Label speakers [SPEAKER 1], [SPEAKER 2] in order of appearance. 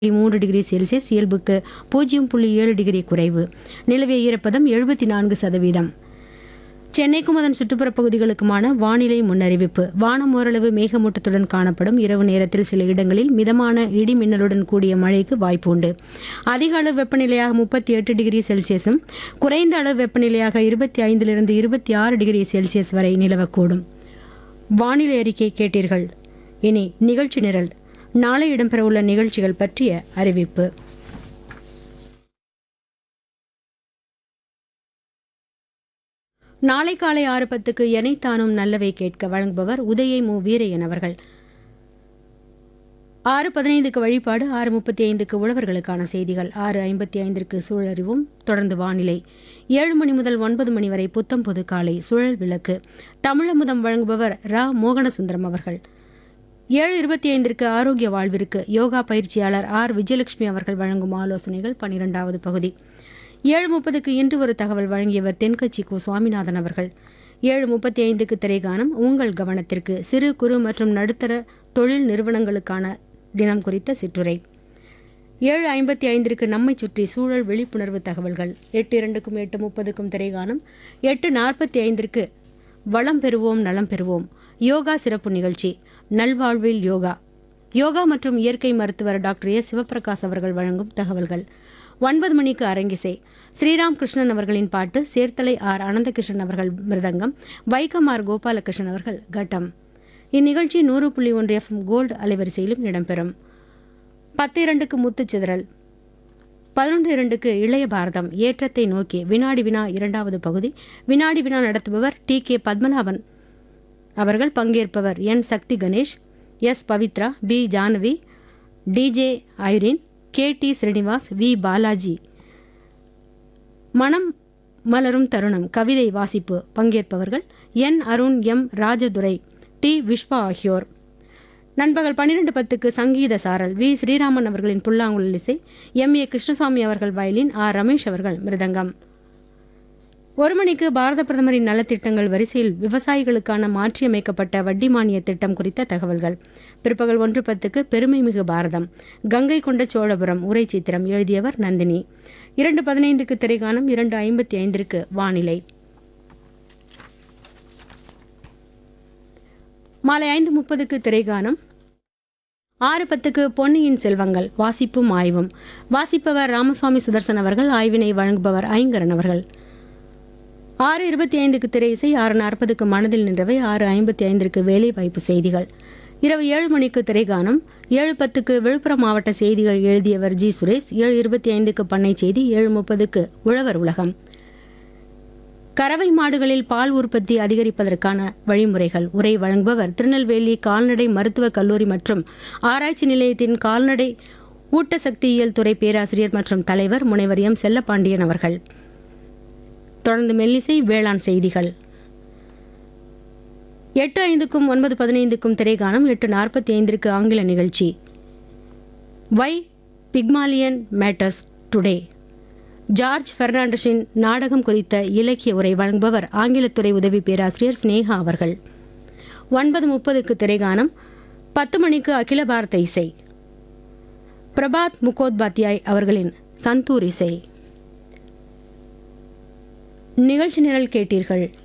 [SPEAKER 1] மூன்று degree Celsius இயல்புக்கு பூஜ்ஜியம் புள்ளி ஏழு டிகிரி குறைவு நிலவிய ஈரப்பதம் எழுபத்தி நான்கு சதவீதம் சென்னைக்கும் அதன் சுற்றுப்புற பகுதிகளுக்குமான வானிலை முன்னறிவிப்பு வானம் ஓரளவு மேகமூட்டத்துடன் காணப்படும் இரவு நேரத்தில் சில இடங்களில் மிதமான இடி மின்னலுடன் கூடிய மழைக்கு வாய்ப்பு உண்டு அதிக அளவு வெப்பநிலையாக முப்பத்தி எட்டு டிகிரி செல்சியஸும் குறைந்த அளவு வெப்பநிலையாக இருபத்தி ஐந்திலிருந்து இருபத்தி ஆறு டிகிரி செல்சியஸ் வரை நிலவக்கூடும் வானிலை அறிக்கை கேட்டீர்கள் இனி நிகழ்ச்சி நிரல் நாளை இடம்பெறவுள்ள நிகழ்ச்சிகள் பற்றிய அறிவிப்பு நாளை காலை ஆறு பத்துக்கு எனைத்தானும் நல்லவை கேட்க வழங்குபவர் உதயை மு வீரையன் அவர்கள் ஆறு பதினைந்துக்கு வழிபாடு ஆறு முப்பத்தி ஐந்துக்கு உழவர்களுக்கான செய்திகள் ஆறு ஐம்பத்தி ஐந்திற்கு சூழறிவும் தொடர்ந்து வானிலை ஏழு மணி முதல் ஒன்பது மணி வரை புத்தம் புது காலை சுழல் விளக்கு தமிழமுதம் வழங்குபவர் ரா மோகனசுந்தரம் அவர்கள் ஏழு இருபத்தி ஐந்திற்கு ஆரோக்கிய வாழ்விற்கு யோகா பயிற்சியாளர் ஆர் விஜயலட்சுமி அவர்கள் வழங்கும் ஆலோசனைகள் பனிரெண்டாவது பகுதி ஏழு முப்பதுக்கு இன்று ஒரு தகவல் வழங்கியவர் தென்கட்சி கு சுவாமிநாதன் அவர்கள் ஏழு முப்பத்தி ஐந்துக்கு திரைகானம் உங்கள் கவனத்திற்கு சிறு குறு மற்றும் நடுத்தர தொழில் நிறுவனங்களுக்கான தினம் குறித்த சிற்றுரை ஏழு ஐம்பத்தி ஐந்திற்கு நம்மை சுற்றி சூழல் விழிப்புணர்வு தகவல்கள் எட்டு இரண்டுக்கும் எட்டு முப்பதுக்கும் திரைகானம் எட்டு நாற்பத்தி ஐந்திற்கு வளம் பெறுவோம் நலம் பெறுவோம் யோகா சிறப்பு நிகழ்ச்சி நல்வாழ்வில் யோகா யோகா மற்றும் இயற்கை மருத்துவர் டாக்டர் எஸ் சிவபிரகாஷ் அவர்கள் வழங்கும் தகவல்கள் ஒன்பது மணிக்கு அரங்கிசை ஸ்ரீராம் கிருஷ்ணன் அவர்களின் பாட்டு சேர்த்தலை ஆர் அனந்தகிருஷ்ணன் அவர்கள் மிருதங்கம் வைக்கம் ஆர் கோபாலகிருஷ்ணன் அவர்கள் கட்டம் இந்நிகழ்ச்சி நூறு புள்ளி ஒன்று எஃப்எம் கோல்டு அலைவரிசையிலும் இடம்பெறும் பத்து இரண்டுக்கு முத்துச்சிதறல் பதினொன்று இரண்டுக்கு இளைய பாரதம் ஏற்றத்தை நோக்கி வினாடி வினா இரண்டாவது பகுதி வினாடி வினா நடத்துபவர் டி கே பத்மநாபன் அவர்கள் பங்கேற்பவர் N Sakthi Ganesh S Pavithra P Janavi DJ Irene K T Srinivas V Balaji மனம் மலரும் தருணம் கவிதை வாசிப்பு பங்கேற்பவர்கள் N Arun M Rajadurai T Viswa ஆகியோர் நண்பகல் பன்னிரண்டு பத்துக்கு சங்கீத சாரல் வி ஸ்ரீராமன் அவர்களின் புல்லாங்குழல் இசை எம் ஏ கிருஷ்ணசுவாமி அவர்கள் வயலின் ஆர் ரமேஷ் அவர்கள் மிருதங்கம் ஒரு மணிக்கு பாரத பிரதமரின் நலத்திட்டங்கள் வரிசையில் விவசாயிகளுக்கான மாற்றியமைக்கப்பட்ட வட்டி மானிய திட்டம் குறித்த தகவல்கள் பிற்பகல் ஒன்று பத்துக்கு பெருமைமிகு பாரதம் கங்கை கொண்ட சோழபுரம் உரை சித்திரம் எழுதியவர் நந்தினி இரண்டு பதினைந்துக்கு திரைகானம் இரண்டு ஐம்பத்தி ஐந்திற்கு வானிலை மாலை ஐந்து முப்பதுக்கு திரைகானம் ஆறு பத்துக்கு பொன்னியின் செல்வங்கள் வாசிப்பும் ஆய்வும் வாசிப்பவர் ராமசுவாமி சுதர்சன் அவர்கள் ஆய்வினை வழங்குபவர் ஐங்கரன் அவர்கள் ஆறு இருபத்தி ஐந்துக்கு திரை இசை ஆறு நாற்பதுக்கு மனதில் நின்றவை ஆறு ஐம்பத்தி ஐந்திற்கு வேலை வாய்ப்பு செய்திகள் இரவு ஏழு மணிக்கு திரைகானம் ஏழு பத்துக்கு விழுப்புரம் மாவட்ட செய்திகள் எழுதியவர் ஜி சுரேஷ் ஏழு இருபத்தி ஐந்துக்கு பண்ணை செய்தி ஏழு முப்பதுக்கு உழவர் உலகம் கறவை மாடுகளில் பால் உற்பத்தி அதிகரிப்பதற்கான வழிமுறைகள் உரை வழங்குபவர் திருநெல்வேலி கால்நடை மருத்துவக் கல்லூரி மற்றும் ஆராய்ச்சி நிலையத்தின் கால்நடை ஊட்டசக்தியியல் துறை பேராசிரியர் மற்றும் தலைவர் முனைவர் எம் செல்லப்பாண்டியன் அவர்கள் தொடர்ந்து மெல்லிசை வேளாண் செய்திகள் எட்டு ஐந்துக்கும் ஒன்பது பதினைந்துக்கும் திரைகானம் எட்டு நாற்பத்தி ஐந்திற்கு ஆங்கில நிகழ்ச்சி why Pygmalion matters today George பெர்னாண்டஸின் நாடகம் குறித்த இலக்கிய உரை வழங்குபவர் ஆங்கிலத்துறை உதவி பேராசிரியர் ஸ்னேகா அவர்கள் ஒன்பது முப்பதுக்கு திரைகானம் பத்து மணிக்கு அகில பாரத இசை பிரபாத் முகோத்பாத்யாய் அவர்களின் சந்தூர் இசை நிகழ்ச்சி நிரல் கேட்டீர்கள்